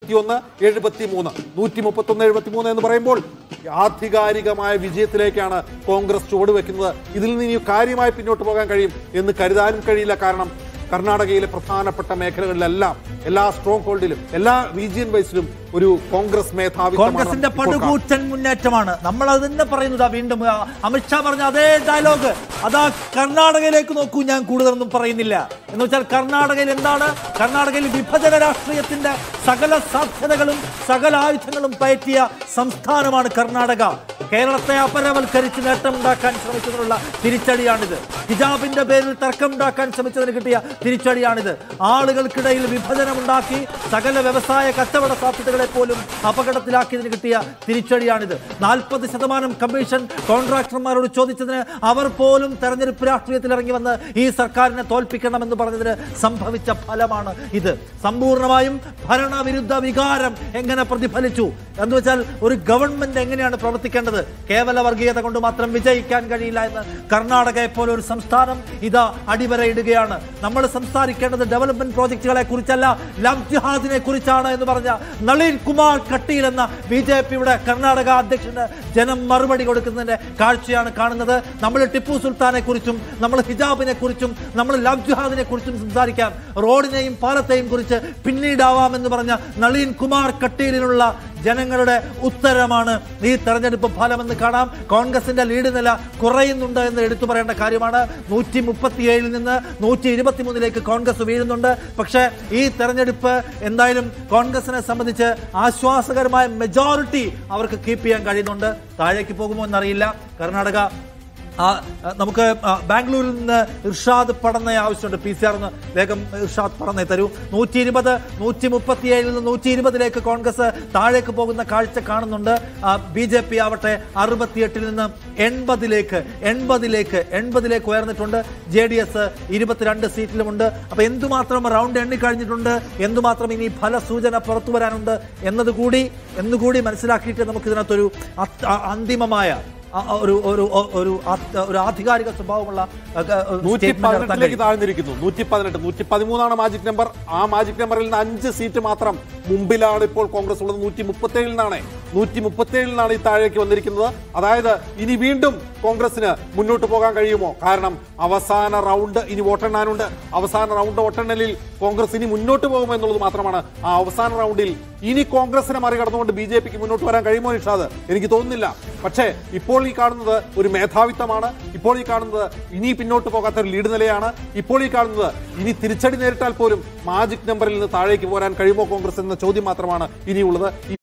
എഴുപത്തി ഒന്ന് എഴുപത്തി മൂന്ന് നൂറ്റി മുപ്പത്തി ഒന്ന് എഴുപത്തി മൂന്ന് എന്ന് പറയുമ്പോൾ ആധികാരികമായ വിജയത്തിലേക്കാണ് കോൺഗ്രസ് ചുവടുവെക്കുന്നത് ഇതിൽ നിന്ന് ഇനി കാര്യമായി പിന്നോട്ട് പോകാൻ കഴിയും എന്ന് കരുതാനും കഴിയില്ല കാരണം കർണാടകയിലെ പ്രധാനപ്പെട്ട മേഖലകളിലെല്ലാം എല്ലാ സ്ട്രോങ് ഹോൾഡിലും എല്ലാ റീജിയൻ വൈസിലും ഒരു കോൺഗ്രസ് മേധാവിത്വമാണ് കോൺഗ്രസിന്റെ ഇപ്പോൾ കാണുന്നത്. പടുകൂറ്റൻ മുന്നേറ്റമാണ് നമ്മൾ അത് തന്നെ പറയുന്നതാ വീണ്ടും ആ, അമിത്ഷാ പറഞ്ഞ അതേ ഡയലോഗ് അതാ കർണാടകയിലേക്ക് നോക്കൂ ഞാൻ കൂടുതലൊന്നും പറയുന്നില്ല എന്ന് വെച്ചാൽ കർണാടകയിൽ എന്താണ് കർണാടകയിൽ വിഭജന രാഷ്ട്രീയത്തിന്റെ സകല സാധ്യതകളും സകല ആയുധങ്ങളും പയറ്റിയ സംസ്ഥാനമാണ് കർണാടക കേരളത്തെ അപരവൽക്കരിച്ച് നേട്ടമുണ്ടാക്കാൻ ശ്രമിച്ചതിനുള്ള തിരിച്ചടിയാണിത് ഹിജാബിന്റെ പേരിൽ തർക്കമുണ്ടാക്കാൻ ശ്രമിച്ചതിന് കിട്ടിയ തിരിച്ചടിയാണിത് ആളുകൾക്കിടയിൽ വിഭജനമുണ്ടാക്കി സകല വ്യവസായ കച്ചവട സാധ്യതകളെ പോലും അപകടത്തിലാക്കിയതിന് കിട്ടിയ തിരിച്ചടിയാണിത് നാൽപ്പത് ശതമാനം കമ്മീഷൻ കോൺട്രാക്ടർമാരോട് ചോദിച്ചതിന് അവർ പോലും തെരഞ്ഞെടുപ്പ് രാഷ്ട്രീയത്തിൽ ഇറങ്ങി വന്ന് ഈ സർക്കാരിനെ തോൽപ്പിക്കണമെന്ന് പറഞ്ഞതിന് സംഭവിച്ച ഫലമാണ് ഇത് സമ്പൂർണ്ണമായും ഭരണവിരുദ്ധ വികാരം എങ്ങനെ പ്രതിഫലിച്ചു എന്ന് വെച്ചാൽ ഒരു ഗവൺമെന്റ് എങ്ങനെയാണ് പ്രവർത്തിക്കേണ്ടത് കേവല വർഗീയത കൊണ്ട് മാത്രം വിജയിക്കാൻ കഴിയില്ല എന്ന് കർണാടകയെ പോലെ ഒരു സംസ്ഥാനം ഇതാ അടിവരയിടുകയാണ് നമ്മൾ സംസാരിക്കേണ്ടത് ഡെവലപ്മെന്റ് പ്രോജക്റ്റുകളെ കുറിച്ചല്ല ലവ് ജിഹാദിനെ കുറിച്ചാണ് എന്ന് പറഞ്ഞ നളിൻ കുമാർ കട്ടീൽ എന്ന ബി ജെ പിയുടെ കർണാടക അധ്യക്ഷന് ജനം മറുപടി കൊടുക്കുന്നതിന്റെ കാഴ്ചയാണ് കാണുന്നത് നമ്മൾ ടിപ്പു സുൽത്താനെ കുറിച്ചും നമ്മൾ ഹിജാബിനെ കുറിച്ചും നമ്മൾ ലവ് ജിഹാദിനെ കുറിച്ചും സംസാരിക്കാം റോഡിനെയും പാലത്തെയും കുറിച്ച് പിന്നീടാവാമെന്ന് പറഞ്ഞ നളീൻ കുമാർ കട്ടീലിനുള്ള ജനങ്ങളുടെ ഉത്തരമാണ് ഈ തെരഞ്ഞെടുപ്പ് ഫലമെന്ന് കാണാം കോൺഗ്രസിന്റെ ലീഡ് നില കുറയുന്നുണ്ട് എന്ന് എടുത്തു പറയേണ്ട കാര്യമാണ് നൂറ്റി മുപ്പത്തിയേഴിൽ നിന്ന് നൂറ്റി ഇരുപത്തിമൂന്നിലേക്ക് കോൺഗ്രസ് വീഴുന്നുണ്ട് പക്ഷേ ഈ തെരഞ്ഞെടുപ്പ് എന്തായാലും കോൺഗ്രസിനെ സംബന്ധിച്ച് ആശ്വാസകരമായ മെജോറിറ്റി അവർക്ക് കീപ്പ് ചെയ്യാൻ കഴിയുന്നുണ്ട് താഴേക്ക് പോകുമോ എന്നറിയില്ല കർണാടക ആ, ആ, നമുക്ക് ആ, ബാംഗ്ലൂരിൽ നിന്ന് ഇർഷാദ് പടന്ന ആവശ്യമുണ്ട് പി സി ആർ എന്ന് വേഗം ഇർഷാദ് പടന്നെ തരൂ നൂറ്റി ഇരുപത് നൂറ്റി മുപ്പത്തിയേഴിൽ നിന്ന് നൂറ്റി ഇരുപതിലേക്ക് കോൺഗ്രസ് താഴേക്ക് പോകുന്ന കാഴ്ച കാണുന്നുണ്ട് ബി ജെ പി ആവട്ടെ അറുപത്തിയെട്ടിൽ നിന്ന് എൺപതിലേക്ക് എൺപതിലേക്ക് എൺപതിലേക്ക് ഉയർന്നിട്ടുണ്ട് ജെ ഡി എസ് ഇരുപത്തിരണ്ട് സീറ്റിലുമുണ്ട് അപ്പൊ എന്തുമാത്രം റൗണ്ട് എണ്ണി കഴിഞ്ഞിട്ടുണ്ട് എന്തുമാത്രം ഇനി ഫലസൂചന പുറത്തു വരാനുണ്ട് എന്നതുകൂടി എന്നുകൂടി മനസ്സിലാക്കിയിട്ട് നമുക്ക് ഇതിനകത്തൊരു അത്- ആ- അന്തിമമായ ആ- ആ ഒരു ഒരു ഒരു ആ- ഒരു ആധികാരിക സ്വഭാവമുള്ള ആ, ആ, ഒരു നൂറ്റി statement നടത്താൻ പതിനെട്ടിലേക്ക് കഴിയും. താഴ്ന്നിരിക്കുന്നു നൂറ്റി പതിനെട്ട് നൂറ്റി പതിമൂന്നാണ് മാജിക് നമ്പർ ആ മാജിക് നമ്പറിൽ നിന്ന് അഞ്ച് സീറ്റ് മാത്രം മുമ്പിലാണ് ഇപ്പോൾ കോൺഗ്രസ് ഉള്ളത് നൂറ്റി മുപ്പത്തേഴിൽ നിന്നാണ് നൂറ്റി മുപ്പത്തേഴിൽ നിന്നാണ് ഈ താഴേക്ക് വന്നിരിക്കുന്നത് അതായത് ഇനി വീണ്ടും കോൺഗ്രസിന് മുന്നോട്ട് പോകാൻ കഴിയുമോ കാരണം അവസാന റൗണ്ട് ഇനി വോട്ടെണ്ണാനുണ്ട് അവസാന റൗണ്ട് വോട്ടെണ്ണലിൽ കോൺഗ്രസ് ഇനി മുന്നോട്ട് പോകുമോ എന്നുള്ളത് മാത്രമാണ് ആ അവസാന റൗണ്ടിൽ ഇനി കോൺഗ്രസിനെ മറികടന്നുകൊണ്ട് ബി ജെ പിക്ക് മുന്നോട്ട് വരാൻ കഴിയുമോ നിഷാദ് എനിക്ക് തോന്നുന്നില്ല പക്ഷേ ഇപ്പോൾ ഈ കാണുന്നത് ഒരു മേധാവിത്വമാണ് ഇപ്പോൾ ഈ കാണുന്നത് ഇനി പിന്നോട്ട് പോകാത്ത ഒരു ലീഡ് നിലയാണ് ഇപ്പോൾ ഈ കാണുന്നത് ഇനി തിരിച്ചടി നേരിട്ടാൽ പോലും മാജിക് നമ്പറിൽ നിന്ന് താഴേക്ക് പോരാൻ കഴിയുമോ കോൺഗ്രസ് എന്ന ചോദ്യം മാത്രമാണ് ഇനിയുള്ളത്